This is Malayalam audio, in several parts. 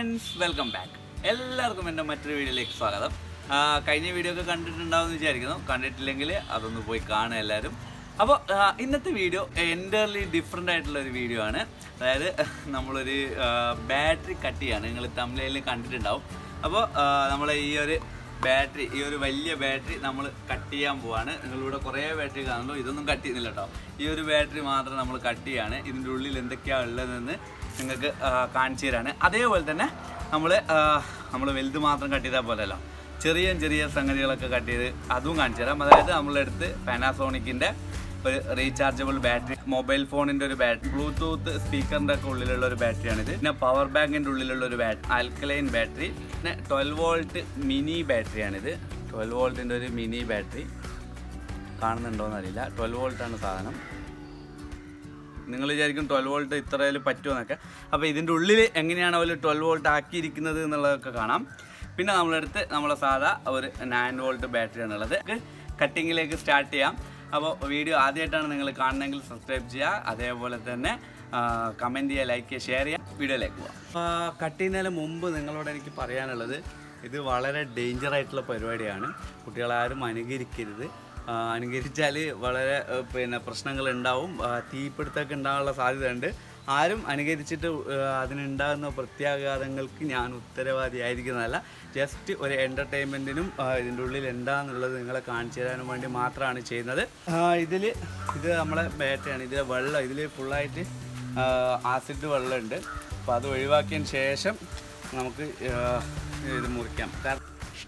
ഫ്രണ്ട്സ് വെൽക്കം ബാക്ക് എല്ലാവർക്കും എൻ്റെ മറ്റൊരു വീഡിയോയിലേക്ക് സ്വാഗതം ആ, കഴിഞ്ഞ വീഡിയോ ഒക്കെ കണ്ടിട്ടുണ്ടാവും എന്ന് വിചാരിക്കുന്നു കണ്ടിട്ടില്ലെങ്കിൽ അതൊന്ന് പോയി കാണുക എല്ലാവരും അപ്പോൾ ഇന്നത്തെ വീഡിയോ എൻ്റർലി ഡിഫറെൻ്റ് ആയിട്ടുള്ള ഒരു വീഡിയോ ആണ് അതായത് നമ്മളൊരു ബാറ്ററി കട്ട് ചെയ്യാണ് നിങ്ങൾ തമിഴിൽ കണ്ടിട്ടുണ്ടാവും അപ്പോൾ നമ്മൾ ഈ ഒരു ബാറ്ററി ഈ ഒരു വലിയ ബാറ്ററി നമ്മൾ കട്ട് ചെയ്യാൻ പോവാണ് നിങ്ങളിവിടെ കുറേ ബാറ്ററി കാണുന്നു ഇതൊന്നും കട്ട് ചെയ്യുന്നില്ല കേട്ടോ ഈ ഒരു ബാറ്ററി മാത്രം നമ്മൾ കട്ട് ചെയ്യാണ് ഇതിൻ്റെ ഉള്ളിൽ എന്തൊക്കെയാണ് ഉള്ളതെന്ന് നിങ്ങൾക്ക് ആ, കാണിച്ചു തരാണ് അതേപോലെ തന്നെ നമ്മൾ നമ്മൾ വലുത് മാത്രം കട്ട് ചെയ്താൽ പോലെയല്ലോ ചെറിയ ചെറിയ സംഗതികളൊക്കെ കട്ട് ചെയ്ത് അതും കാണിച്ചു തരാം അതായത് നമ്മളെടുത്ത് പാനാസോണിക്കിൻ്റെ ഒരു റീചാർജബിൾ ബാറ്ററി മൊബൈൽ ഫോണിൻ്റെ ഒരു ബാറ്ററി ബ്ലൂടൂത്ത് സ്പീക്കറിൻ്റെ ഒക്കെ ഉള്ളിലുള്ള ഒരു ബാറ്ററിയാണിത് പിന്നെ പവർ ബാങ്കിൻ്റെ ഉള്ളിലുള്ള ഒരു ബാറ്ററി ആൽക്കലൈൻ ബാറ്ററി പിന്നെ ട്വൽവ് വോൾട്ട് മിനി ബാറ്ററിയാണിത് ട്വൽവ് വോൾട്ടിൻ്റെ ഒരു മിനി ബാറ്ററി കാണുന്നുണ്ടോയെന്ന് അറിയില്ല ട്വൽവ് വോൾട്ടാണ് സാധനം നിങ്ങൾ വിചാരിക്കും ട്വൽവ് വോൾട്ട് ഇത്രയിൽ പറ്റുമെന്നൊക്കെ അപ്പോൾ ഇതിൻ്റെ ഉള്ളിൽ എങ്ങനെയാണ് അവർ ട്വൽവ് വോൾട്ട് ആക്കിയിരിക്കുന്നത് എന്നുള്ളതൊക്കെ കാണാം പിന്നെ നമ്മളെടുത്ത് നമ്മളെ സാധാ ഒരു നയൻ വോൾട്ട് ബാറ്ററിയാണ് ഉള്ളത് കട്ടിങ്ങിലേക്ക് സ്റ്റാർട്ട് ചെയ്യാം അപ്പോൾ വീഡിയോ ആദ്യമായിട്ടാണ് നിങ്ങൾ കാണണമെങ്കിൽ സബ്സ്ക്രൈബ് ചെയ്യുക അതേപോലെ തന്നെ കമൻറ്റ് ചെയ്യുക ലൈക്ക് ചെയ്യുക ഷെയർ ചെയ്യുക വീഡിയോയിലേക്ക് പോകാം കട്ട് ചെയ്യുന്നതിന് മുമ്പ് നിങ്ങളോട് എനിക്ക് പറയാനുള്ളത് ഇത് വളരെ ഡേഞ്ചർ ആയിട്ടുള്ള പരിപാടിയാണ് കുട്ടികളാരും അനുകരിക്കരുത് ആ, അനുകരിച്ചാൽ വളരെ ആ, പിന്നെ പ്രശ്നങ്ങൾ ഉണ്ടാവും ആ, തീപിടുത്തമൊക്കെ ഉണ്ടാകാനുള്ള സാധ്യതയുണ്ട് ആരും അനുകരിച്ചിട്ട് ആ, അതിനുണ്ടാകുന്ന പ്രത്യാഘാതങ്ങൾക്ക് ഞാൻ ഉത്തരവാദിയായിരിക്കുന്നതല്ല ജസ്റ്റ് ഒരു എൻ്റർടൈൻമെൻറ്റിനും ഇതിൻ്റെ ഉള്ളിൽ എന്താണെന്നുള്ളത് നിങ്ങളെ കാണിച്ചു തരാനും വേണ്ടി മാത്രമാണ് ചെയ്യുന്നത് ഇതിൽ ഇത് നമ്മളെ ബാറ്ററിയാണ് ഇതിലെ വെള്ളം ഇതിൽ ഫുള്ളായിട്ട് ആസിഡ് വെള്ളമുണ്ട് അപ്പോൾ അത് ഒഴിവാക്കിയതിന് ശേഷം നമുക്ക് ആ, ഇത് മുറിക്കാം കാരണം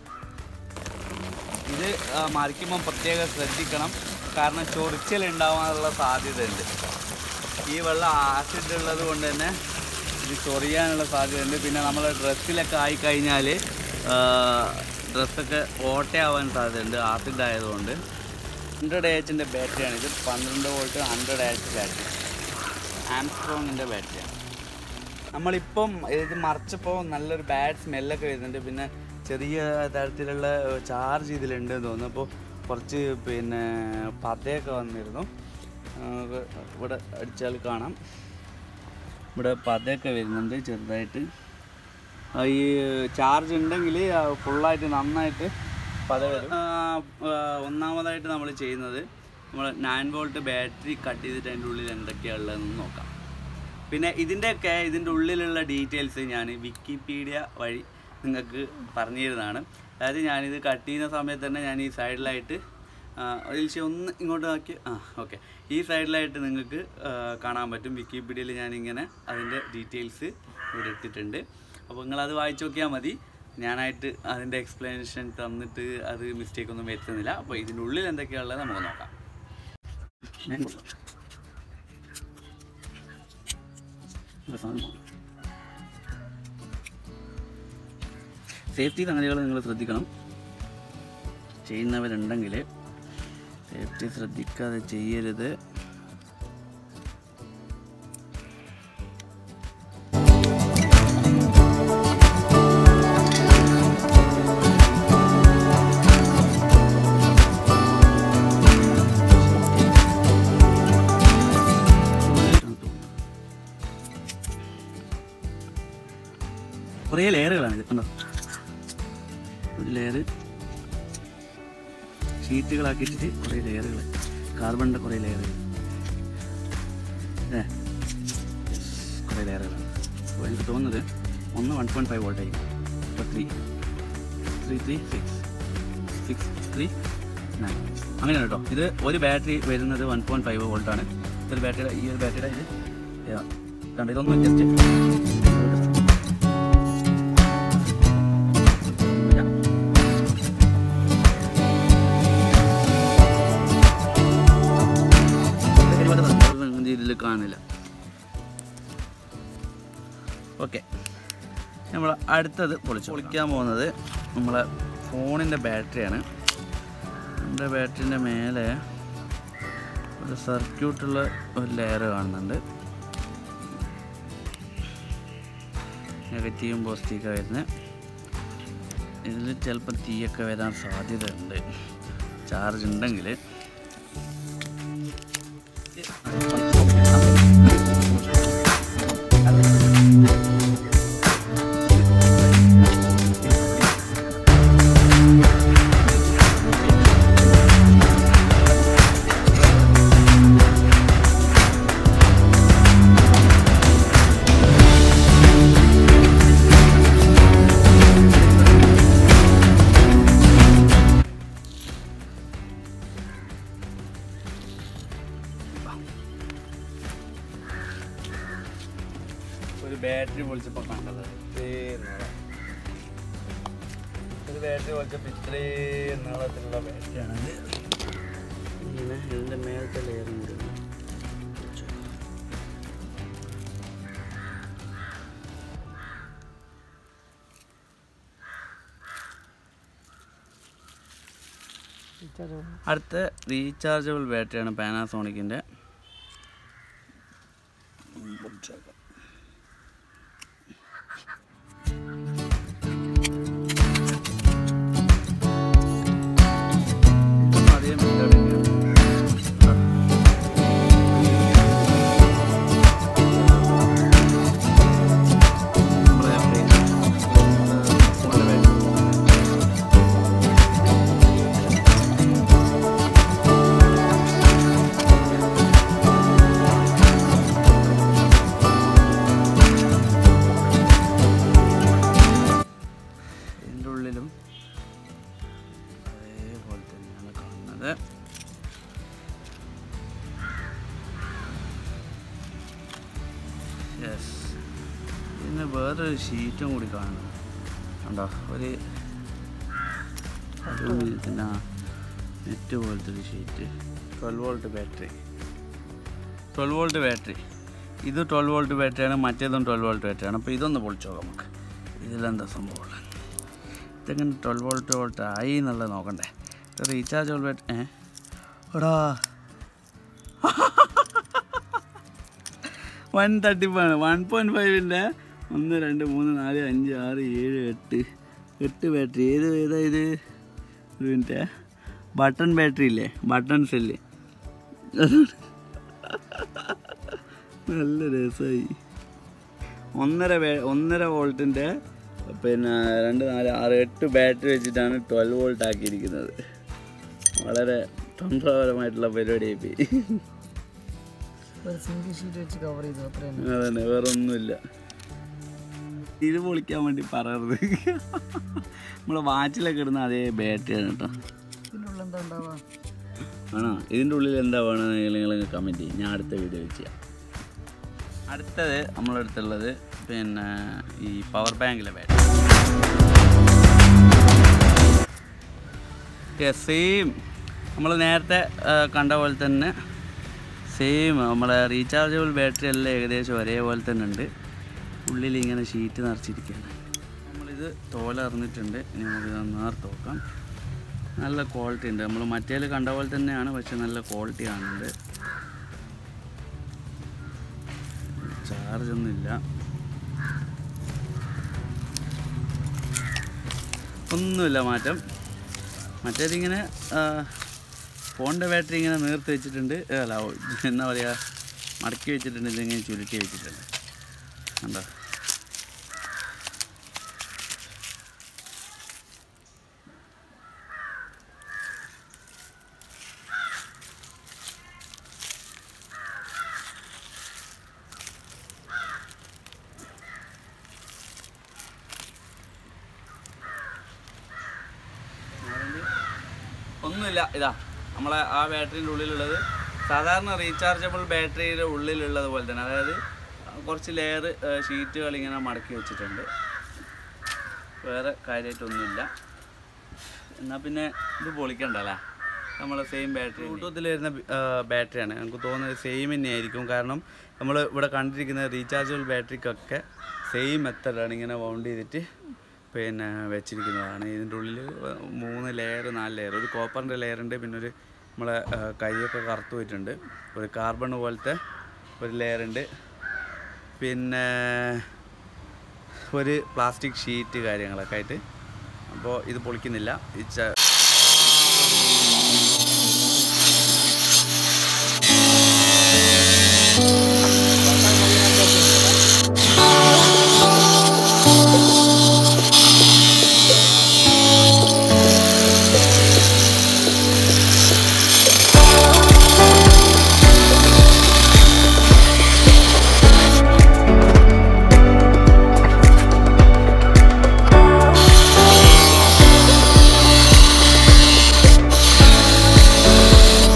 ഇത് ആ, മറിക്കുമ്പം പ്രത്യേകം ശ്രദ്ധിക്കണം കാരണം ചൊറിച്ചൽ ഉണ്ടാവാനുള്ള സാധ്യതയുണ്ട് ഈ വെള്ളം ആസിഡ് ഉള്ളത് കൊണ്ട് തന്നെ ഇത് ചൊറിയാനുള്ള സാധ്യതയുണ്ട് പിന്നെ നമ്മളെ ഡ്രസ്സിലൊക്കെ ആയിക്കഴിഞ്ഞാൽ ഡ്രസ്സൊക്കെ ഓട്ടയാവാൻ സാധ്യതയുണ്ട് ആസിഡ് ആയതുകൊണ്ട് ഹൺഡ്രഡ് എച്ചിൻ്റെ ബാറ്ററിയാണ് ഇത് പന്ത്രണ്ട് വോൾട്ട് ഹൺഡ്രഡ് എച്ച് ബാറ്ററി ആംസ്ട്രോങ്ങിൻ്റെ ബാറ്ററിയാണ് നമ്മളിപ്പം ഇത് മറിച്ചപ്പോൾ നല്ലൊരു ബാഡ് സ്മെല്ലൊക്കെ വരുന്നുണ്ട് പിന്നെ ചെറിയ തരത്തിലുള്ള ചാർജ് ഇതിലുണ്ട് എന്ന് തോന്നുന്നു അപ്പോൾ കുറച്ച് പിന്നെ പതയൊക്കെ വന്നിരുന്നു ആ, ഇവിടെ അടിച്ചാൽ കാണാം ഇവിടെ പതയൊക്കെ വരുന്നുണ്ട് ചെറുതായിട്ട് ആ, ഈ ചാർജ് ഉണ്ടെങ്കിൽ ഫുള്ളായിട്ട് നന്നായിട്ട് പത വരും ആ, ആ, ഒന്നാമതായിട്ട് നമ്മൾ ചെയ്യുന്നത് നമ്മൾ നയൻ വോൾട്ട് ബാറ്ററി കട്ട് ചെയ്തിട്ട് അതിൻ്റെ ഉള്ളിൽ എന്തൊക്കെയാണ് ഉള്ളതെന്ന് നോക്കാം പിന്നെ ഇതിൻ്റെയൊക്കെ ഇതിൻ്റെ ഉള്ളിലുള്ള ഡീറ്റെയിൽസ് ഞാൻ വിക്കിപീഡിയ വഴി നിങ്ങൾക്ക് പറഞ്ഞു തരുന്നതാണ് അതായത് ഞാനിത് കട്ട് ചെയ്യുന്ന സമയത്ത് തന്നെ ഞാൻ ഈ സൈഡിലായിട്ട് ഒരിച്ച് ഒന്ന് ഇങ്ങോട്ട് ആക്കി ആ ഓക്കെ ഈ സൈഡിലായിട്ട് നിങ്ങൾക്ക് ആ, കാണാൻ പറ്റും വിക്കിപീഡിയയിൽ ഞാനിങ്ങനെ അതിൻ്റെ ഡീറ്റെയിൽസ് ഇവിടെ ഇട്ടിട്ടുണ്ട് അപ്പോൾ നിങ്ങളത് വായിച്ച് നോക്കിയാൽ മതി ഞാനായിട്ട് അതിൻ്റെ എക്സ്പ്ലനേഷൻ തന്നിട്ട് അത് മിസ്റ്റേക്ക് ഒന്നും വരുത്തുന്നില്ല അപ്പോൾ ഇതിൻ്റെ ഉള്ളിൽ എന്തൊക്കെയാണുള്ളത് നമുക്ക് നോക്കാം ഞാൻ കൊടുക്കാം. ഒരു സാധനം സേഫ്റ്റി സംഗതികൾ നിങ്ങൾ ശ്രദ്ധിക്കണം ചെയ്യുന്നവരുണ്ടെങ്കിൽ സേഫ്റ്റി ശ്രദ്ധിക്കാതെ ചെയ്യരുത് കുറേ ലെയറുകളാണ് ഇത് കണ്ടോ ഒരു ലെയർ ഷീറ്റുകളാക്കിയിട്ട് കുറേ ലെയറുകൾ കാർബണിൻ്റെ കുറേ ലെയറുകൾ ഏ കുറേ ലെയറുകളാണ് അപ്പോൾ എനിക്ക് തോന്നുന്നത് ഒന്ന് വൺ പോയിൻറ്റ് ഫൈവ് വോൾട്ട് ആയിരിക്കും ഇപ്പോൾ three three three six six three nine അങ്ങനെയാണ് കേട്ടോ ഇത് ഒരു ബാറ്ററി വരുന്നത് വൺ പോയിൻറ്റ് ഫൈവ് വോൾട്ടാണ് ഒരു ബാറ്ററിയുടെ ഈ ഒരു ബാറ്ററിയുടെ ഇത് ഏതാ? കണ്ടോ ഇതൊന്ന് ജസ്റ്റ് ഇതിൽ കാണില്ല ഓക്കെ നമ്മൾ അടുത്തത് പൊളിച്ചു പൊളിക്കാൻ പോകുന്നത് നമ്മളെ ഫോണിൻ്റെ ബാറ്ററിയാണ് എൻ്റെ ബാറ്ററിൻ്റെ മേലെ ഒരു സർക്യൂട്ടുള്ള ഒരു ലെയർ കാണുന്നുണ്ട് നെഗറ്റീവും പോസിറ്റീവൊക്കെ വരുന്നത് ഇതിൽ ചിലപ്പോൾ തീയൊക്കെ വരാൻ സാധ്യതയുണ്ട് ചാർജ് ഉണ്ടെങ്കിൽ ഒരു ബാറ്ററി പൊളിച്ചപ്പോൾ കണ്ടത് ഇത്രയും നീളം ഒരു ബാറ്ററി പൊളിച്ചപ്പോൾ ഇത്രയും നീളത്തിലുള്ള ബാറ്ററിയാണത് ഇങ്ങനെ ഇതിൻ്റെ മേലത്തെ ലെയറും കൂടി ഒന്ന് പൊളിച്ച് നോക്കാം. അടുത്ത റീചാർജബിൾ ബാറ്ററിയാണ് പാനാസോണിക്കിൻ്റെ അധികം ഇതിൻ്റെ ഉള്ളിലും അതേപോലെ തന്നെയാണ് കാണുന്നത് യെസ് പിന്നെ വേറൊരു ഷീറ്റും കൂടി കാണുന്നു ഉണ്ടോ ഒരു പിന്നെ നെറ്റ് പോലത്തെ ഒരു sheet twelve volt battery twelve volt battery ഇത് ട്വൽവ് വോൾട്ട് ബാറ്ററിയാണ് മറ്റേതും ട്വൽവ് വോൾട്ട് ബാറ്ററിയാണ് അപ്പോൾ ഇതൊന്ന് പൊളിച്ചു നോക്കാം നമുക്ക് ഇതിലെന്താ സംഭവമുള്ളത് ഇതെങ്ങനെ ട്വൽവ് വോൾട്ട് വോൾട്ട് ആയി എന്നുള്ളത് നോക്കണ്ടേ ഇത് റീചാർജ് ബാറ്ററി ഏ എടാ വൺ തട്ടിപ്പാണ് വൺ പോയിൻറ്റ് ഫൈവിൻ്റെ ഒന്ന് രണ്ട് മൂന്ന് നാല് അഞ്ച് ആറ് ഏഴ് എട്ട് എട്ട് ബാറ്ററി ഏത് ഏതാ ഇത് ഒരു മിനിറ്റ് ബട്ടൺ ബാറ്ററി ഇല്ലേ ബട്ടൺ സെല്ല് നല്ല രസമായി ഒന്നര ബേ- ഒന്നര വോൾട്ടിൻ്റെ പിന്നെ രണ്ട് നാല് ആറ് എട്ട് ബാറ്ററി വെച്ചിട്ടാണ് ട്വൽവ് വോൾട്ട് ആക്കിയിരിക്കുന്നത് വളരെ തന്ത്രപരമായിട്ടുള്ള പരിപാടിയായി പോയി ഒരു സിംഗിൾ ഷീറ്റ് വെച്ച് കവർ ചെയ്തു അത്രയും അതന്നെ വേറെ ഒന്നുമില്ല ഇത് പൊളിക്കാൻ വേണ്ടി പറയരുത് നമ്മളെ വാച്ചിലൊക്കെ ഇടുന്ന അതേ ബാറ്ററിയാണ് കേട്ടോ ഇതിൻ്റെ ഉള്ളിൽ എന്താ ഉണ്ടാവുക ആണോ ഇതിൻ്റെ ഉള്ളിൽ എന്താ വേണമെന്ന് നിങ്ങൾ കമൻറ്റ് ചെയ്യും ഞാൻ അടുത്ത വീഡിയോ ചെയ്യാം അടുത്തത് നമ്മളടുത്തുള്ളത് പിന്നെ ഈ പവർ ബാങ്കിലെ ബാറ്ററി സെയിം നമ്മൾ നേരത്തെ ആ, കണ്ട പോലെ തന്നെ സെയിം നമ്മളെ റീചാർജബിൾ ബാറ്ററി എല്ലാം ഏകദേശം ഒരേപോലെ തന്നെ ഉണ്ട് ഉള്ളിൽ ഇങ്ങനെ ഷീറ്റ് നിറച്ചിരിക്കുകയാണ് നമ്മളിത് തോലറിഞ്ഞിട്ടുണ്ട് ഇനി നമുക്ക് നേർത്ത് നോക്കാം നല്ല ക്വാളിറ്റി ഉണ്ട് നമ്മൾ മറ്റേൽ കണ്ട പോലെ തന്നെയാണ് പക്ഷെ നല്ല ക്വാളിറ്റി കാണുന്നുണ്ട് ചാർജ് ഒന്നുമില്ല ഒന്നുമില്ല മാറ്റം മറ്റേതിങ്ങനെ ആ, ഫോണിൻ്റെ ബാറ്ററി ഇങ്ങനെ നേർത്ത് വെച്ചിട്ടുണ്ട് ഏ, അല്ല ഓ, എന്താ പറയുക മടക്കി വെച്ചിട്ടുണ്ട് ഇതിങ്ങനെ ചുരുട്ടി വെച്ചിട്ടുണ്ട് കണ്ടോ ഒന്നുമില്ല ഇതാ നമ്മളെ ആ ബാറ്ററിൻ്റെ ഉള്ളിലുള്ളത് സാധാരണ റീചാർജബിൾ ബാറ്ററിയുടെ ഉള്ളിലുള്ളത് പോലെ തന്നെ അതായത് കുറച്ച് ലെയർ ഷീറ്റുകൾ ഇങ്ങനെ മടക്കി വെച്ചിട്ടുണ്ട് വേറെ കാര്യമായിട്ടൊന്നുമില്ല എന്നാൽ പിന്നെ ഇത് പൊളിക്കണ്ടല്ലേ നമ്മൾ സെയിം ബാറ്ററി ബ്ലൂടൂത്തിൽ വരുന്ന ബാറ്ററിയാണ് നമുക്ക് തോന്നുന്നത് സെയിം തന്നെയായിരിക്കും കാരണം നമ്മൾ ഇവിടെ കണ്ടിരിക്കുന്ന റീചാർജബിൾ ബാറ്ററിക്കൊക്കെ സെയിം മെത്തഡാണ് ഇങ്ങനെ വൗണ്ട് ചെയ്തിട്ട് പിന്നെ വെച്ചിരിക്കുന്നതാണ് ഇതിൻ്റെ ഉള്ളിൽ മൂന്ന് ലെയർ നാല് ലെയർ ഒരു കോപ്പറിൻ്റെ ലെയർ ഉണ്ട് പിന്നെ ഒരു നമ്മളെ ആ, കൈയൊക്കെ കറുത്ത് പോയിട്ടുണ്ട് ഒരു കാർബൺ പോലത്തെ ഒരു ലെയർ ഉണ്ട് പിന്നെ ഒരു പ്ലാസ്റ്റിക് ഷീറ്റ് കാര്യങ്ങളൊക്കെ ആയിട്ട് അപ്പോൾ ഇത് പൊളിക്കുന്നില്ല ഈ ച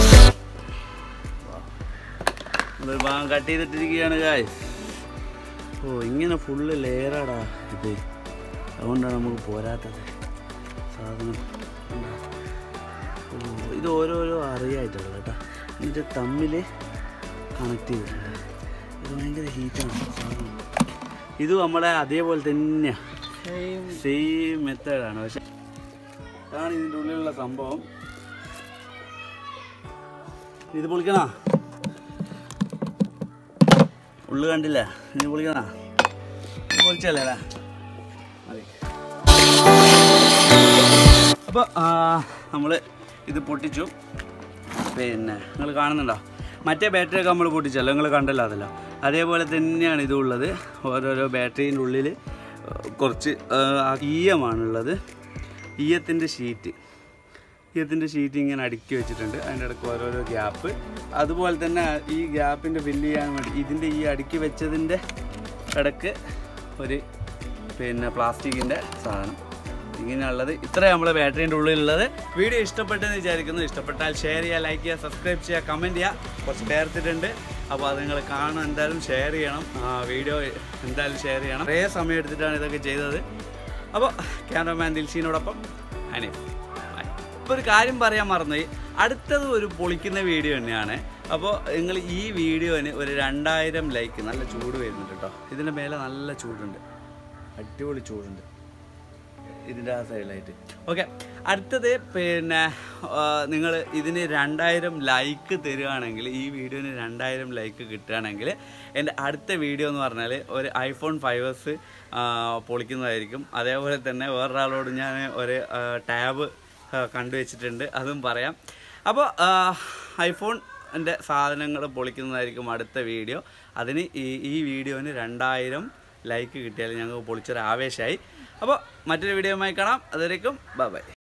ഒരു ഭാഗം കട്ട് ചെയ്തിട്ടിരിക്കുകയാണ് ഗായ്സ് ഓ ഇങ്ങനെ ഫുള്ള് ലെയറാടാ ഇത് അതുകൊണ്ടാണ് നമുക്ക് പോരാത്തത് സാധനം കണ്ടോ? ഓ ഇത് ഓരോരോ അറിയായിട്ടുള്ളത് കേട്ടോ എന്നിട്ട് തമ്മിൽ കണക്ട് ചെയ്തിട്ടുണ്ട് ഇത് ഭയങ്കര ഹീറ്റാണ് സാധനം ഇത് നമ്മുടെ അതേപോലെ തന്നെയാണ് സെയിം സെയിം മെത്തേഡാണ് പക്ഷെ ഇതാണ് ഇതിൻ്റെ ഉള്ളിലുള്ള സംഭവം ഇത് പൊളിക്കണോ ഉള്ളു കണ്ടില്ല ഇത് പൊളിക്കണോ ഇത് പൊളിച്ചല്ലേ അല്ലേ മതി അപ്പോൾ നമ്മൾ ഇത് പൊട്ടിച്ചു പിന്നെ നിങ്ങൾ കാണുന്നുണ്ടോ മറ്റേ ബാറ്ററി ഒക്കെ നമ്മൾ പൊട്ടിച്ചല്ലോ നിങ്ങൾ കണ്ടല്ലോ അതല്ലോ അതേപോലെ തന്നെയാണ് ഇതും ഉള്ളത് ഓരോരോ ബാറ്ററീൻ്റെ ഉള്ളിൽ കുറച്ച് ഈയമാണുള്ളത് ഈയത്തിൻ്റെ ഷീറ്റ് ഈയത്തിൻ്റെ ഷീറ്റ് ഇങ്ങനെ അടുക്കി വെച്ചിട്ടുണ്ട് അതിൻ്റെ ഇടയ്ക്ക് ഓരോരോ ഗ്യാപ്പ് അതുപോലെ തന്നെ ഈ ഗ്യാപ്പിൻ്റെ ഫില്ല് ചെയ്യാൻ വേണ്ടി ഇതിൻ്റെ ഈ അടുക്കി വെച്ചതിൻ്റെ ഇടയ്ക്ക് ഒരു പിന്നെ പ്ലാസ്റ്റിക്കിൻ്റെ സാധനം ഇങ്ങനെയുള്ളത് ഇത്രയും നമ്മുടെ ബാറ്ററീൻ്റെ ഉള്ളിലുള്ളത് വീഡിയോ ഇഷ്ടപ്പെട്ടെന്ന് വിചാരിക്കുന്നു ഇഷ്ടപ്പെട്ടാൽ ഷെയർ ചെയ്യുക ലൈക്ക് ചെയ്യുക സബ്സ്ക്രൈബ് ചെയ്യുക കമൻറ്റ് ചെയ്യുക കുറച്ച് പേർത്തിട്ടുണ്ട് അപ്പോൾ അത് നിങ്ങൾ കാണും എന്തായാലും ഷെയർ ചെയ്യണം ആ വീഡിയോ എന്തായാലും ഷെയർ ചെയ്യണം കുറേ സമയം എടുത്തിട്ടാണ് ഇതൊക്കെ ചെയ്തത് അപ്പോൾ ക്യാമറമാൻ ദിൽഷീനോടൊപ്പം അനീഫ് ബൈ ഇപ്പോൾ ഒരു കാര്യം പറയാൻ മറന്നുപോയി അടുത്തത് ഒരു പൊളിക്കുന്ന വീഡിയോ തന്നെയാണ് അപ്പോൾ നിങ്ങൾ ഈ വീഡിയോന് ഒരു രണ്ടായിരം ലൈക്ക് നല്ല ചൂട് വരുന്നുണ്ട് കേട്ടോ ഇതിൻ്റെ മേലെ നല്ല ചൂടുണ്ട് അടിപൊളി ചൂടുണ്ട് ഇതിൻ്റെ ആ സൈഡിലായിട്ട് ഓക്കെ അടുത്തത് പിന്നെ നിങ്ങൾ ഇതിന് രണ്ടായിരം ലൈക്ക് തരികയാണെങ്കിൽ ഈ വീഡിയോന് രണ്ടായിരം ലൈക്ക് കിട്ടുകയാണെങ്കിൽ എൻ്റെ അടുത്ത വീഡിയോ എന്ന് പറഞ്ഞാൽ ഒരു ഐഫോൺ ഫൈവ് എസ് പൊളിക്കുന്നതായിരിക്കും അതേപോലെ തന്നെ വേറൊരാളോട് ഞാൻ ഒരു ടാബ് കണ്ടുവച്ചിട്ടുണ്ട് അതും പറയാം അപ്പോൾ ഐഫോൺ എൻ്റെ സാധനങ്ങൾ പൊളിക്കുന്നതായിരിക്കും അടുത്ത വീഡിയോ അതിന് ഈ ഈ വീഡിയോന് രണ്ടായിരം ലൈക്ക് കിട്ടിയാൽ ഞങ്ങൾക്ക് പൊളിച്ചൊരു ആവേശമായി അപ്പോൾ മറ്റൊരു വീഡിയോയുമായി കാണാം അതുവരേക്കും ബൈ ബൈ